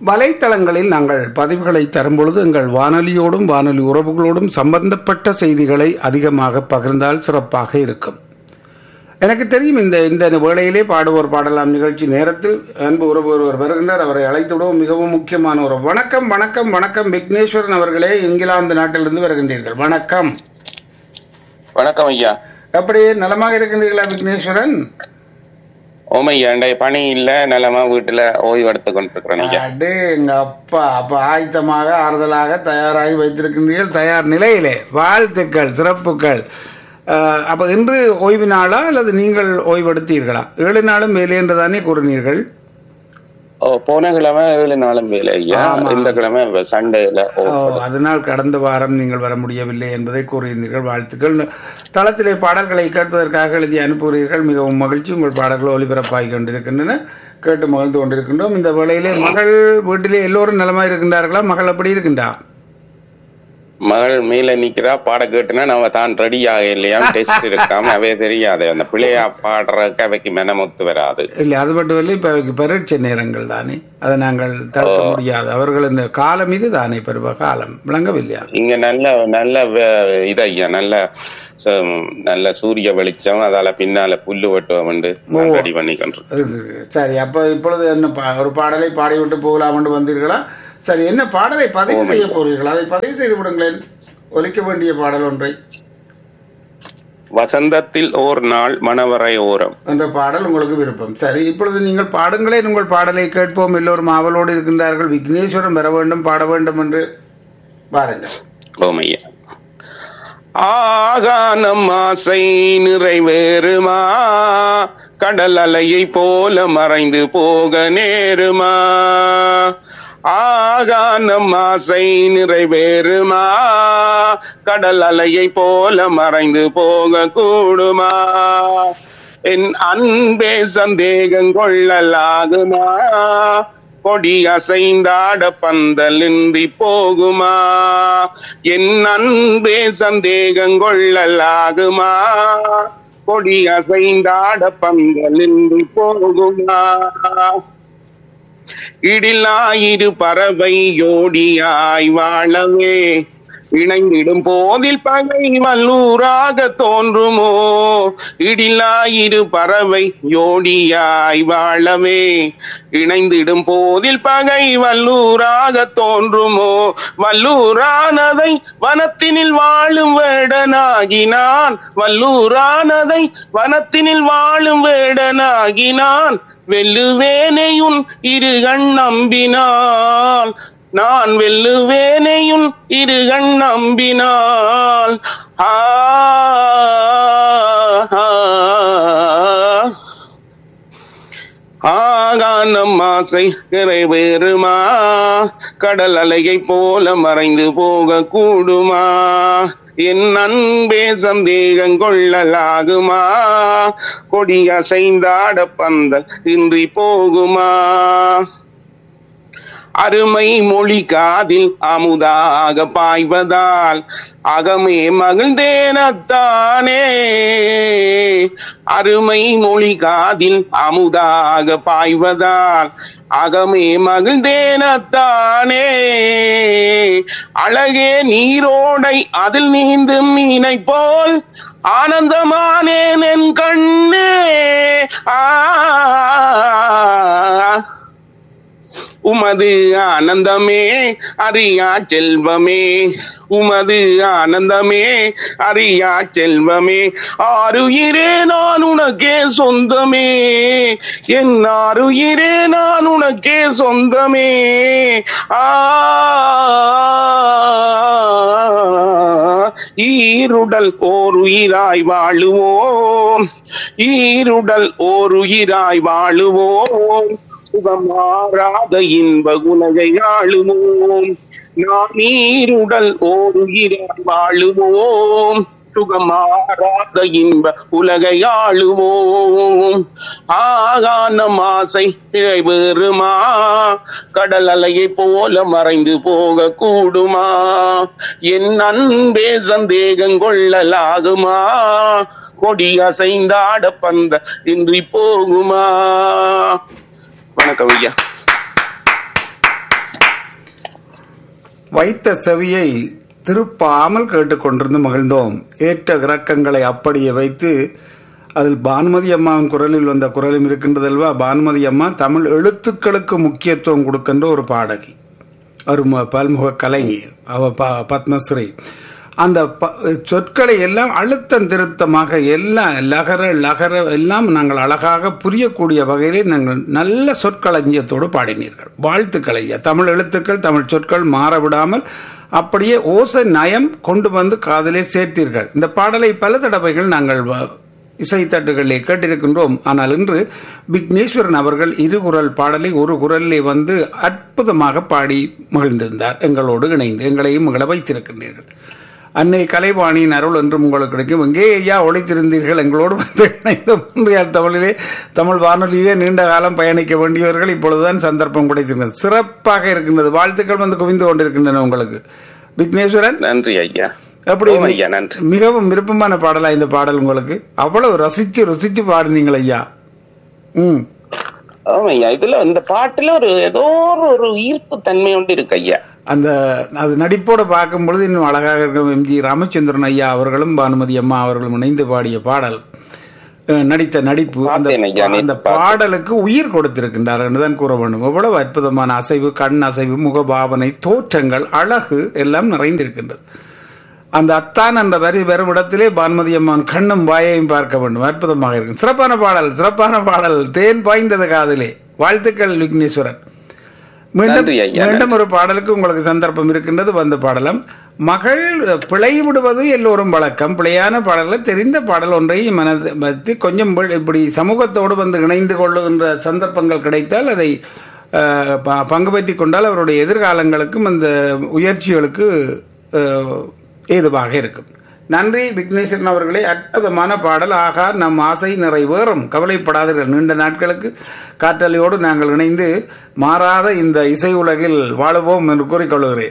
வலைத்தளங்களில் நாங்கள் பதிவுகளை தரும்பொழுது எங்கள் வானொலியோடும் வானொலி உறவுகளோடும் சம்பந்தப்பட்ட செய்திகளை அதிகமாக பகிர்ந்தால் சிறப்பாக இருக்கும் எனக்கு தெரியும் இந்த இந்த வேளையிலே பாடுவோர் பாடலாம் நிகழ்ச்சி நேரத்தில் அன்பு உறவு ஒருவர் வருகின்றார் அவரை அழைத்து விடவும் மிகவும் முக்கியமான ஒரு வணக்கம் வணக்கம் வணக்கம் விக்னேஸ்வரன் அவர்களே இங்கிலாந்து நாட்டிலிருந்து வருகின்றீர்கள் வணக்கம் வணக்கம் ஐயா எப்படி நலமாக இருக்கின்றீர்களா விக்னேஸ்வரன் ஓமையா இன்றைய பணி இல்ல நலமா வீட்டுல ஓய்வு எடுத்து கொண்டிருக்கிறேன் ஐயா அடே எங்க அப்பா அப்ப ஆயத்தமாக ஆறுதலாக தயாராகி வைத்திருக்கின்றீர்கள் தயார் நிலையிலே வாழ்த்துக்கள் சிறப்புகள் அஹ், அப்ப இன்று ஓய்வு நாளா அல்லது நீங்கள் ஓய்வெடுத்தீர்களா ஏழு நாளும் வேலை என்று தானே கூறினீர்கள் ஓ போன கிழமை ஏழு நாளும் வேலை ஐயா ஆமா. இந்த கிழமை சண்டேல ஓ, அதனால் கடந்த வாரம் நீங்கள் வர முடியவில்லை என்பதை கூறியிருந்தீர்கள் வாழ்த்துக்கள் தளத்திலே பாடல்களை கேட்பதற்காக எழுதி அனுப்புகிறீர்கள் மிகவும் மகிழ்ச்சி உங்கள் பாடல்கள் ஒளிபரப்பாகி கொண்டிருக்கின்றன கேட்டு மகிழ்ந்து கொண்டிருக்கின்றோம் இந்த வேளையிலே மகள் வீட்டிலே எல்லோரும் நலமாக இருக்கின்றார்களா மகள் அப்படி இருக்கின்றா மகள் மேல நிக்கிறா பாட கேட்டுனா நம்ம தான் ரெடி ஆக இல்லையா டெஸ்ட் இருக்காம அவே தெரியாது அந்த பிள்ளையா பாடுறதுக்கு அவைக்கு மெனமொத்து வராது இல்லை அது மட்டும் இல்லை இப்போ அவைக்கு பரீட்சை நேரங்கள் தானே அதை நாங்கள் தடுக்க முடியாது அவர்கள் இந்த காலம் இது தானே பருவ காலம் விளங்கவில்லையா இங்க நல்ல நல்ல வே- இது ஐயா நல்ல ச- நல்ல சூரிய வெளிச்சம் அதால பின்னால புல்லு வெட்டுவோம் வந்து ரெடி பண்ணி கொண்டு இருக்கு. சரி அப்போ இப்பொழுது என்ன பா- ஒரு பாடலை பாடிவிட்டு போகலாம்னு வந்தீர்களா சரி என்ன பாடலை பதிவு செய்ய போறீர்கள் அதை பதிவு செய்து விடுங்களேன் ஒலிக்க வேண்டிய பாடல் ஒன்றை வசந்தத்தில் ஓர் நாள் மணவரை ஓரம் என்ற பாடல் உங்களுக்கு விருப்பம் சரி இப்பொழுது நீங்கள் பாடுங்களேன் உங்கள் பாடலை கேட்போம் எல்லோரும் ஆவலோடு இருக்கின்றார்கள் விக்னேஸ்வரன் வர வேண்டும் பாட வேண்டும் என்று பாருங்கள் ஓமையா ஆகானம் ஆசை நிறைவேறுமா கடல் அலையை போல மறைந்து போக நேருமா ஆகானம் ஆசை நிறைவேறுமா கடல் அலையை போல மறைந்து போக கூடுமா என் அன்பே சந்தேகம் கொள்ளலாகுமா கொடி அசைந்தாட பந்தலின்றி போகுமா என் அன்பே சந்தேகம் கொள்ளலாகுமா கொடி அசைந்தாட பந்தலின்றி போகுமா இடிலாயிரு பறவை யோடியாய் வாழவே இணைந்திடும் போதில் பகை வல்லூராக தோன்றுமோ இடிலாயிரு பறவை யோடியாய் வாழவே இணைந்திடும் போதில் பகை வல்லூராக தோன்றுமோ வல்லூரானதை வனத்தினில் வாழும் வேடனாகினான் வல்லூரானதை வனத்தினில் வாழும் வேடனாகினான் வெல்லுவேனையுன் இரு கண் நம்பினால் நான் வெல்லுவேனையுன் இரு கண் நம்பினால் ஆ ஆ, ஆ. ஆகானம் ஆசை நிறைவேறுமா கடல் அலையை போல மறைந்து போக கூடுமா என் அன்பே சந்தேகம் கொள்ளலாகுமா கொடி அசைந்தாட பந்தல் இன்றி போகுமா அருமை மொழி காதில் அமுதாக பாய்வதால் அகமே மகிழ்ந்தேனத்தானே அருமை மொழி காதில் அமுதாக பாய்வதால் அகமே மகிழ்ந்தேனத்தானே அழகே நீரோடை அதில் நீந்தும் மீனை போல் ஆனந்தமானேன் என் கண்ணே ஆ உமது ஆனந்தமே அறியா செல்வமே உமது ஆனந்தமே அறியா செல்வமே ஆறுயிரே நான் உனக்கே சொந்தமே என் ஆறுயிரே நான் உனக்கே சொந்தமே ஆ ஈருடல் ஓர் உயிராய் வாழுவோம் ஈருடல் ஓர் உயிராய் வாழுவோம் சுகமாறாத இன்ப உலகை ஆளுவோம் நாம் நீருடல் ஓர் உயிராய் வாழுவோம் சுகமாறாத இன்ப உலகை ஆளுவோம் ஆகானம் ஆசை நிறைவேறுமா கடல் அலையை போல மறைந்து போக கூடுமா என் அன்பே சந்தேகம் கொள்ளலாகுமா கொடி அசைந்தாட பந்த இன்றி போகுமா வணக்கம் ஐயா வைத்த செவியை திருப்பாமல் கேட்டுக்கொண்டிருந்து மகிழ்ந்தோம் ஏற்ற இறக்கங்களை அப்படியே வைத்து அதில் பானுமதி அம்மாவின் குரலில் வந்த குரலும் இருக்கின்றதல்வா பானுமதி அம்மா தமிழ் எழுத்துக்களுக்கு முக்கியத்துவம் கொடுக்கின்ற ஒரு பாடகி ஒரு ம- பல்முக கலைஞி அவ ப- பத்மஸ்ரீ அந்த ப- சொற்களை எல்லாம் அழுத்தம் திருத்தமாக எல்லாம் லகர லகர எல்லாம் நாங்கள் அழகாக புரியக்கூடிய வகையிலே நாங்கள் நல்ல சொற்களஞ்சியத்தோடு பாடினீர்கள் வாழ்த்துக்கள் ஐயா தமிழ் எழுத்துக்கள் தமிழ் சொற்கள் மாறவிடாமல் அப்படியே ஓசை நயம் கொண்டு வந்து காதலே சேர்த்தீர்கள் இந்த பாடலை பல தடவைகள் நாங்கள் வ- இசைத்தட்டுகளிலே கேட்டிருக்கின்றோம் ஆனால் இன்று விக்னேஸ்வரன் அவர்கள் இரு குரல் பாடலை ஒரு குரலிலே வந்து அற்புதமாக பாடி மகிழ்ந்திருந்தார் எங்களோடு இணைந்து எங்களையும் மகிழ வைத்திருக்கின்றீர்கள் அன்னை கலைவாணியின் அருள் என்றும் உங்களுக்கு கிடைக்கும் எங்கே ஐயா ஒழித்திருந்தீர்கள் எங்களோடு வந்து இணைந்த மூன்றியார் தமிழிலே தமிழ் வானொலியிலே நீண்ட காலம் பயணிக்க வேண்டியவர்கள் இப்பொழுதுதான் சந்தர்ப்பம் கிடைத்திருக்கிறது சிறப்பாக இருக்கின்றது வாழ்த்துக்கள் வந்து குவிந்து கொண்டிருக்கின்றன உங்களுக்கு விக்னேஸ்வரன் நன்றி ஐயா எப்படி ஓம் ஐயா நன்றி மிகவும் விருப்பமான பாடலா இந்த பாடல் உங்களுக்கு அவ்வளவு ரசிச்சு ருசிச்சு பாடுனீங்கள் ஐயா ம் ஆமா ஐயா இதுல இந்த பாட்டுல ஒரு ஏதோ ஒரு- ஒரு ஈர்ப்பு தன்மை ஒன்று இருக்கு ஐயா அந்த அது நடிப்போட பார்க்கும் பொழுது இன்னும் அழகாக இருக்கும் எம்ஜி ராமச்சந்திரன் ஐயா அவர்களும் பானுமதி அம்மா அவர்களும் இணைந்து பாடிய பாடல் அஹ், நடித்த நடிப்பு அந்த பார்த்தேன் ஐயா, நேத்து அந்த பார்த்தேன். பாடலுக்கு உயிர் கொடுத்திருக்கின்றார் என்று தான் கூற வேண்டும் எவ்வளவு அற்புதமான அசைவு கண் அசைவு முகபாவனை தோற்றங்கள் அழகு எல்லாம் நிறைந்திருக்கின்றது அந்த அத்தான் என்ற வரி வரும் இடத்திலே பானுமதி அம்மான் கண்ணும் வாயையும் பார்க்க வேண்டும் அற்புதமாக இருக்கும் சிறப்பான பாடல் சிறப்பான பாடல் தேன் பாய்ந்தது காதிலே வாழ்த்துக்கள் விக்னேஸ்வரன் மீண்டும் நன்றி ஐயா, மீண்டும் ஒரு பாடலுக்கு உங்களுக்கு சந்தர்ப்பம் இருக்கின்றது வந்து பாடலாம் மகள் பிழை விடுவது எல்லோரும் வழக்கம் பிழையான பாடல்கள் தெரிந்த பாடல் ஒன்றை மனது வைத்து கொஞ்சம் வி- இப்படி சமூகத்தோடு வந்து இணைந்து கொள்ளுகின்ற சந்தர்ப்பங்கள் கிடைத்தால் அதை அஹ், ப- பங்கு பெற்றிக் கொண்டால் அவருடைய எதிர்காலங்களுக்கும் அந்த உயர்ச்சிகளுக்கு அஹ், ஏதுவாக இருக்கும் நன்றி விக்னேஸ்வரன் அவர்களே அற்புதமான பாடல் ஆகா நம் ஆசை நிறைவேறும் கவலைப்படாதீர்கள் நீண்ட நாட்களுக்கு காற்றலையோடு நாங்கள் இணைந்து மாறாத இந்த இசை உலகில் வாழுவோம் என்று கூறிக்கொள்கிறேன்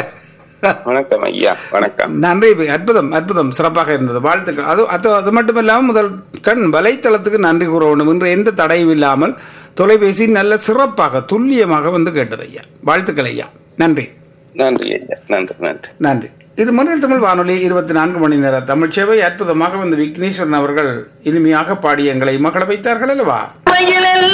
வணக்கம் ஐயா வணக்கம் நன்றி அற்புதம் அற்புதம் சிறப்பாக இருந்தது வாழ்த்துக்கள் அது அது அது மட்டுமில்லாமல் முதல் கண் வலைத்தளத்துக்கு நன்றி கூற வேண்டும் என்று எந்த தடையும் இல்லாமல் தொலைபேசி நல்ல சிறப்பாக துல்லியமாக வந்து கேட்டது ஐயா வாழ்த்துக்கள் ஐயா நன்றி நன்றி ஐயா நன்றி நன்றி நன்றி இது மன்னில் தமிழ் வானொலி இருபத்தி நான்கு மணி நேர தமிழ் சேவை அற்புதமாக வந்து விக்னேஸ்வரன் அவர்கள் இனிமையாக பாடி எங்களை மகள வைத்தார்கள் அல்லவா மயிலெல்லாம்